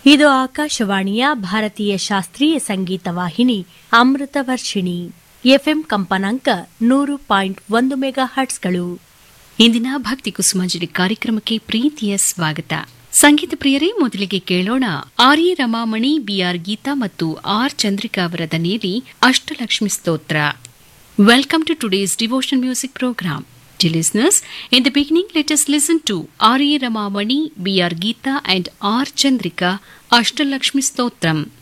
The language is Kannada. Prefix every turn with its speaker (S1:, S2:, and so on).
S1: ಇದು ಆಕಾಶವಾಣಿಯ ಭಾರತೀಯ ಶಾಸ್ತ್ರೀಯ ಸಂಗೀತ ವಾಹಿನಿ ಅಮೃತ ವರ್ಷಿಣಿ ಎಫ್ಎಂ ಕಂಪನಾಂಕ ನೂರು ಪಾಯಿಂಟ್ ಒಂದು ಮೆಗಾ ಹರ್ಟ್ಸ್ಗಳು
S2: ಇಂದಿನ ಭಕ್ತಿ ಕುಸುಮಾಂಜಲಿ ಕಾರ್ಯಕ್ರಮಕ್ಕೆ ಪ್ರೀತಿಯ ಸ್ವಾಗತ ಸಂಗೀತ ಪ್ರಿಯರೇ ಮೊದಲಿಗೆ ಕೇಳೋಣ R A Ramamani B R Geetha ಮತ್ತು ಆರ್ ಚಂದ್ರಿಕಾ ಅವರ ದನಿಯಲ್ಲಿ ಅಷ್ಟಲಕ್ಷ್ಮಿ ಸ್ತೋತ್ರ welcome to today's devotion music programme Dear listeners, in the beginning, let us listen to R.A. Ramamani, B.R. Geeta, and R. Chandrika Ashtalakshmi Stotram.